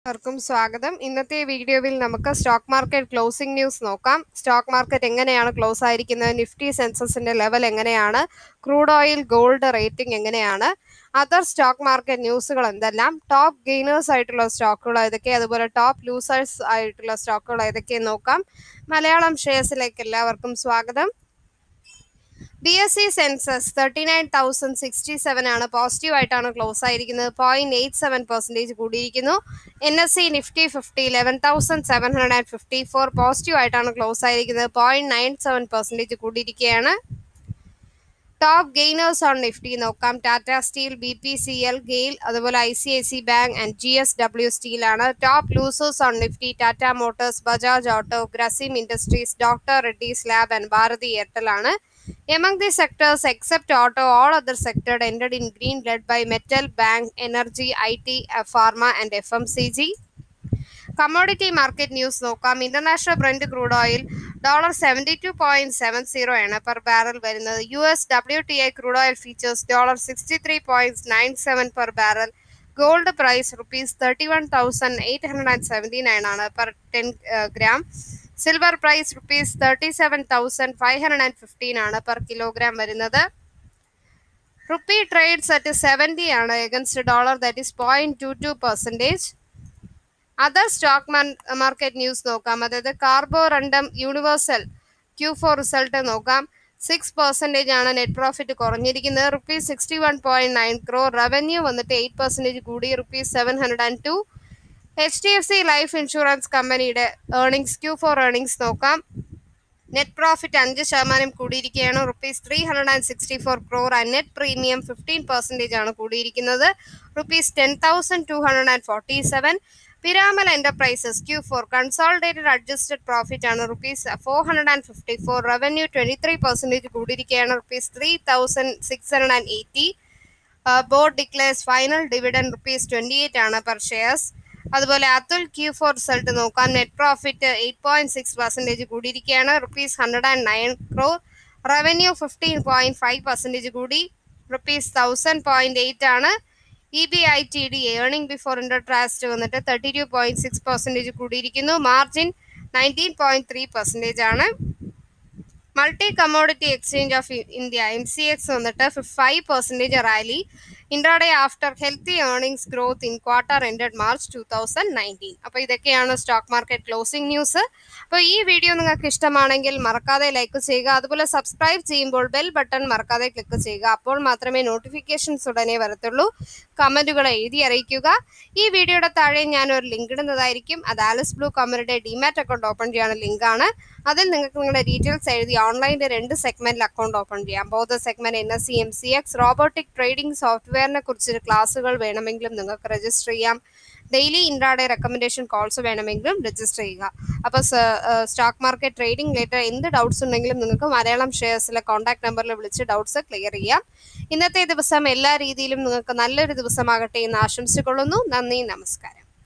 എല്ലാവർക്കും സ്വാഗതം ഇന്നത്തെ വീഡിയോയിൽ നമുക്ക് സ്റ്റോക്ക് മാർക്കറ്റ് ക്ലോസിംഗ് ന്യൂസ് നോക്കാം സ്റ്റോക്ക് മാർക്കറ്റ് എങ്ങനെയാണ് ക്ലോസ് ആയിരിക്കുന്നത് നിഫ്റ്റി സെൻസസിന്റെ ലെവൽ എങ്ങനെയാണ് ക്രൂഡ് ഓയിൽ ഗോൾഡ് റേറ്റിംഗ് എങ്ങനെയാണ് അതർ സ്റ്റോക്ക് മാർക്കറ്റ് ന്യൂസുകൾ എന്തെല്ലാം ടോപ്പ് ഗെയിനേഴ്സ് ആയിട്ടുള്ള സ്റ്റോക്കുകൾ ഏതൊക്കെ അതുപോലെ ടോപ്പ് ലൂസേഴ്സ് ആയിട്ടുള്ള സ്റ്റോക്കുകൾ ഏതൊക്കെ നോക്കാം മലയാളം ഷെയർസിലേക്ക് എല്ലാവർക്കും സ്വാഗതം B S C Sensex thirty nine thousand sixty seven ആണ് പോസിറ്റീവ് ആയിട്ടാണ് ക്ലോസ് ആയിരിക്കുന്നത് പോയിന്റ് എയ്റ്റ് സെവൻ പെർസെൻറ്റേജ് കൂടിയിരിക്കുന്നു N S C Nifty fifty eleven thousand seven hundred and fifty four positive ആയിട്ടാണ് ക്ലോസ് ആയിരിക്കുന്നത് പോയിന്റ് നയൻ സെവൻ പെർസെൻറ്റേജ് കൂടിയിരിക്കുകയാണ് top gainers on Nifty നോക്കാം Tata Steel B P C L GAIL അതുപോലെ I C I C Bank and J S W Steel ആണ് top losers on Nifty Tata Motors Bajaj Auto Grasim Industries Doctor Reddy's Lab and Bharti Airtel ആണ് Among the sectors except auto, all other sectors ended in green led by metal, bank, energy, IT, uh, pharma and FMCG. Commodity market news നോക്കാം international Brent crude oil dollar seventy two point seven zero ആണ് per barrel വരുന്നത് U S W T I crude oil futures dollar sixty three point nine seven per barrel gold price rupees thirty one thousand eight hundred and seventy nine ആണ് per ten gram silver price rupees thirty seven thousand five hundred and fifteen ആണ് per kilogram വരുന്നത് rupee trades at seventy ആണ് against dollar that is point two two percentage other stock market news നോക്കാം അതായത് Carborundum Universal Q four result നോക്കാം six percentage ആണ് net profit കുറഞ്ഞിരിക്കുന്നത് rupees sixty one point nine crore revenue വന്നിട്ട് eight percentage കൂടി rupees seven hundred and two H D F C Life Insurance കമ്പനിയുടെ earnings Q four earnings നോക്കാം net profit അഞ്ച് ശതമാനം കൂടിയിരിക്കുകയാണ് rupees three hundred and sixty four crore and net premium fifteen percentage ആണ് കൂടിയിരിക്കുന്നത് rupees ten thousand two hundred and forty seven Piramal Enterprises Q four consolidated adjusted profit ആണ് rupees four hundred and fifty four revenue twenty three percentage കൂടിയിരിക്കുകയാണ് rupees three thousand six hundred and eighty board declares final dividend rupees twenty eight ആണ് per shares അതുപോലെ Atul Q four result നോക്കാം net profit eight point six percentage കൂടിയിരിക്കുകയാണ് rupees hundred and nine crore revenue fifteen point five percentage കൂടി rupees thousand point eight ആണ് E B I T D earning before interest വന്നിട്ട് thirty two point six percentage കൂടിയിരിക്കുന്നു margin nineteen point three percentage ആണ് multi commodity exchange of India M C X വന്നിട്ട് five percentage rally intraday after healthy earnings growth in quarter ended March two thousand nineteen അപ്പോൾ ഇതൊക്കെയാണ് stock market closing news അപ്പോൾ ഈ video നിങ്ങൾക്ക് ഇഷ്ടമാണെങ്കിൽ മറക്കാതെ like ചെയ്യുക അതുപോലെ സബ്സ്ക്രൈബ് ചെയ്യുമ്പോൾ ബെൽ ബട്ടൺ മറക്കാതെ ക്ലിക്ക് ചെയ്യുക അപ്പോൾ മാത്രമേ നോട്ടിഫിക്കേഷൻസ് ഉടനെ വരത്തുള്ളൂ കമൻറ്റുകൾ എഴുതി അറിയിക്കുക ഈ വീഡിയോയുടെ താഴെ ഞാൻ ഒരു ലിങ്ക് ഇടുന്നതായിരിക്കും അത് ആലിസ് ബ്ലൂ കമ്പനിയുടെ ഡിമാറ്റ് അക്കൗണ്ട് ഓപ്പൺ ചെയ്യാനുള്ള ലിങ്കാണ് അതിൽ നിങ്ങൾക്ക് നിങ്ങളുടെ ഡീറ്റെയിൽസ് എഴുതി ഓൺലൈനിൽ രണ്ട് സെഗ്മെന്റിൽ അക്കൗണ്ട് ഓപ്പൺ ചെയ്യാം both segment N S C M C X robotic trading സോഫ്റ്റ്വെയറിനെ കുറിച്ച് ക്ലാസ്സുകൾ വേണമെങ്കിലും നിങ്ങൾക്ക് രജിസ്റ്റർ ചെയ്യാം ഡെയിലി ഇൻട്രാഡേ റെക്കമെൻഡേഷൻ കോൾസ് വേണമെങ്കിലും രജിസ്റ്റർ ചെയ്യുക അപ്പോൾ സ്റ്റോക്ക് മാർക്കറ്റ് ട്രേഡിംഗ് റിലേറ്റഡ് എന്ത് ഡൗട്ട്സ് ഉണ്ടെങ്കിലും നിങ്ങൾക്ക് മലയാളം ഷെയർസിലെ കോൺടാക്ട് നമ്പറിൽ വിളിച്ച് ഡൗട്ട്സ് ക്ലിയർ ചെയ്യാം ഇന്നത്തെ ദിവസം എല്ലാ രീതിയിലും നിങ്ങൾക്ക് നല്ലൊരു ദിവസമാകട്ടെ എന്ന് ആശംസിക്കൊള്ളുന്നു നന്ദി നമസ്കാരം